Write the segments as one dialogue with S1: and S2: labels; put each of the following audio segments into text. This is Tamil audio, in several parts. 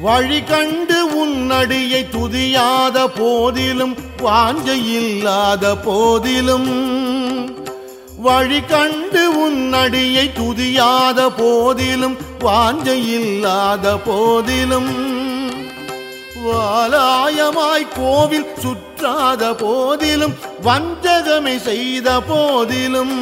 S1: வழி கண்டு உன்னடியை துதியாத போதிலும் வாஞ்சை இல்லாத போதிலும் வழி கண்டு உன்னடியை துதியாத போதிலும் வாஞ்சை இல்லாத போதிலும் வாலாயமாய் கோவில் சுற்றாத போதிலும் வஞ்சகமை செய்த போதிலும்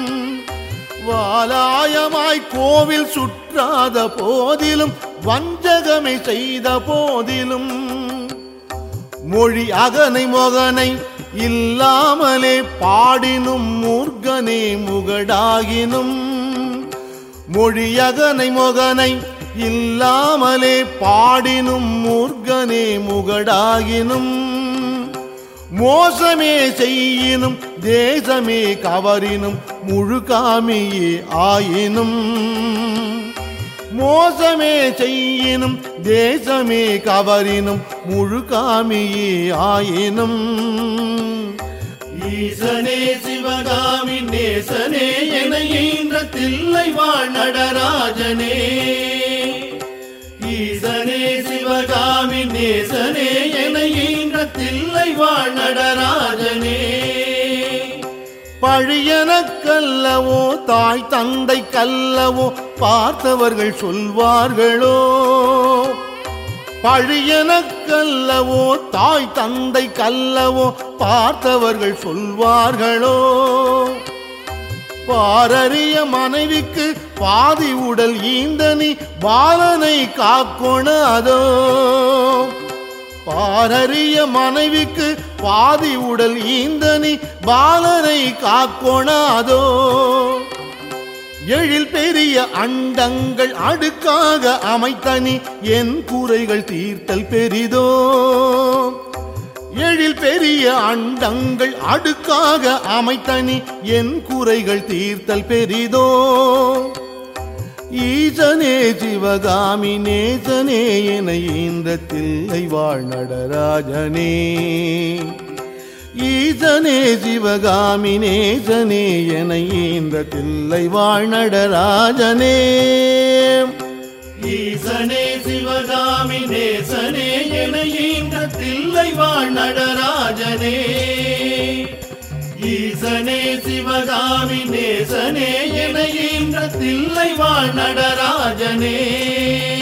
S1: வாலாயமாய் கோவில் சுற்றாத போதிலும் வஞ்சகமை செய்த போதிலும் மொழி அகனை மொகனை இல்லாமலே பாடினும் மூர்க்கனே முகடாகினும் மொழி அகனை மொகனை இல்லாமலே பாடினும் மூர்க்கனே முகடாகினும் மோசமே செய்யினும் தேசமே கவரினும் முழுகாமியே ஆயினும் மோசமே செய்யினும் தேசமே கவரினும் முழுகாமியே ஆயினும் ஈசனே சிவகாமி நேசனே என ஈன்ற தில்லை வாழ் நடராஜனே ஈசனே சிவகாமி நேசனே என ஈன்ற தில்லை வாழ் நடராஜனே பழியனக்கல்லவோ தாய் தந்தை கல்லவோ பார்த்தவர்கள் சொல்வார்களோ பழியனக்கல்லவோ தாய் தந்தை கல்லவோ பார்த்தவர்கள் சொல்வார்களோ பாரறிய மனைவிக்கு பாதி உடல் ஈந்தனி பாலனை காக்கொணாதோ பாரறிய மனைவிக்கு பாதி உடல் ஈந்தனி பாலனை காக்கொணாதோ எழில் பெரிய அண்டங்கள் அடுக்காக அமைத்தனி என் குறைகள் தீர்த்தல் பெரிதோ எழில் பெரிய அண்டங்கள் அடுக்காக அமைத்தனி என் குறைகள் தீர்த்தல் பெரிதோ ஈசனே சிவகாமி நேசனே என இந்த தில்லை வாழ் நடராஜனே ஈசனே சிவகாமி நேசனே என இந்த தில்லை வாழ் நடராஜனே ஈசனே சிவகாமி நேசனே என இந்த தில்லை வாழ் நடராஜனே ஈசனே சிவகாமி நேசனே என இந்த தில்லை வாழ் நடராஜனே